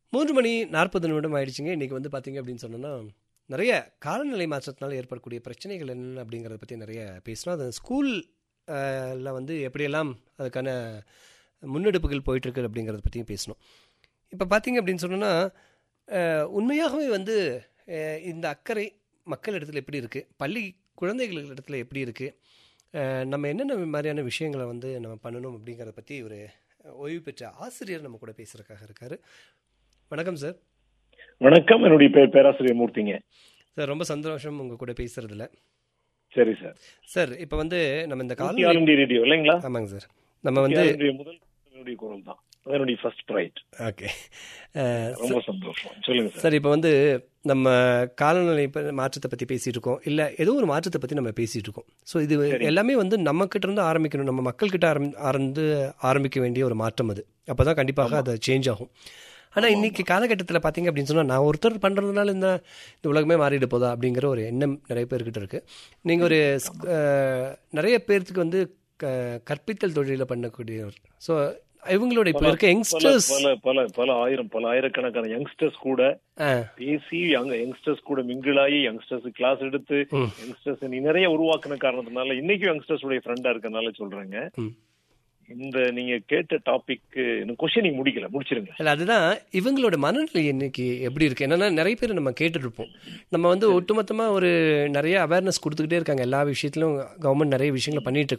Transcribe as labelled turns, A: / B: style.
A: மூன்று மணி நாற்பது நிமிடம் ஆயிடுச்சுங்க இன்றைக்கி வந்து பார்த்தீங்க அப்படின்னு சொன்னோன்னா நிறைய காலநிலை மாற்றத்தினால ஏற்படக்கூடிய பிரச்சனைகள் என்னென்ன அப்படிங்கிறத பற்றி நிறைய பேசினோம் அது ஸ்கூலில் வந்து எப்படியெல்லாம் அதுக்கான முன்னெடுப்புகள் போயிட்டுருக்கு அப்படிங்கிறத பற்றியும் பேசணும் இப்போ பார்த்தீங்க அப்படின்னு சொன்னோன்னா அஹ், உண்மையாகவே வந்து அஹ், இந்த அக்கறை மக்கள் இடத்துல எப்படி இருக்குது பள்ளி குழந்தைகள் இடத்துல எப்படி இருக்குது நம்ம என்னென்ன மாதிரியான விஷயங்களை வந்து நம்ம பண்ணணும் அப்படிங்கிறத பற்றி ஒரு ஓய்வு பெற்ற ஆசிரியர் நம்ம கூட பேசுகிறதுக்காக இருக்கார் வணக்கம் சார்
B: வணக்கம் என்னுடைய பேர் பேராசிரியர் மூர்த்திங்க
A: சார் ரொம்ப சந்தோஷம் உங்கள் கூட பேசுறதுல
B: சரி சார்
A: சார் இப்போ வந்து நம்ம இந்த
B: நூத்தி
A: கால
B: ஆறு இந்திய ரேடியோ இல்லைங்களா
A: ஆமாங்க சார் நம்ம வந்து
B: நூத்தி ஆறு முதல் என்னுடைய குரல் தான் அது என்னுடைய ஃபர்ஸ்ட் ரைட்
A: ஓகே
B: ரொம்ப சந்தோஷம் சொல்லுங்க சார்
A: சார் இப்போ வந்து நம்ம காலநிலை ப- மாற்றத்தை பற்றி பேசிட்டு இருக்கோம் இல்லை ஏதோ ஒரு மாற்றத்தை பற்றி நம்ம பேசிட்டு இருக்கோம் ஸோ இது எல்லாமே வந்து நம்ம கிட்ட இருந்து ஆரம்பிக்கணும் நம்ம மக்கள்கிட்ட ஆரம்பி ஆரம்பி ஆரம்பிக்க வேண்டிய ஒரு மாற்றம் அது அப்போ தான் கண்டிப்பாக அது சேஞ்ச் ஆகும் ஆனால் இன்னைக்கு காலகட்டத்தில் பார்த்தீங்க அப்படின்னு சொன்னால் நான் ஒருத்தர் பண்ணுறதுனால இந்த இந்த உலகமே மாறிட போதா அப்படிங்கிற ஒரு எண்ணம் நிறைய பேர்கிட்ட இருக்குது நீங்கள் ஒரு ஸ்- அஹ், நிறைய பேர்த்துக்கு வந்து க கற்பித்தல் தொழிலை பண்ணக்கூடியவர் ஸோ இவங்களோட இப்போ இருக்க
B: பல
A: யங்ஸ்டர்ஸ்
B: பல பல பல ஆயிரம் பல ஆயிரக்கணக்கான யங்ஸ்டர்ஸ் கூட பேசி அங்க யங்ஸ்டர்ஸ் கூட மிங்கிளாகி யங்ஸ்டர்ஸ் கிளாஸ் எடுத்து
A: ம்.
B: யங்ஸ்டர்ஸ் நீ நிறைய உருவாக்குன காரணத்தினால இன்னைக்கும் யங்ஸ்டர்ஸ் உடைய ஃப்ரெண்டா இருக்கனால சொல்றேங்க
A: ம்.
B: இந்த நீங்க கேட்ட டாபிக் கொஸ்டின் நீங்க முடிக்கல முடிச்சிருங்க
A: இல்லை அதுதான் இவங்களோட மனநிலை இன்னைக்கு எப்படி இருக்கு என்னன்னா நிறைய பேர் நம்ம கேட்டுட்ருப்போம் நம்ம வந்து ஒட்டுமொத்தமாக ஒரு நிறைய அவேர்னஸ் கொடுத்துக்கிட்டே இருக்காங்க எல்லா விஷயத்திலும் கவர்மெண்ட் நிறைய விஷயங்களை பண்ணிட்டு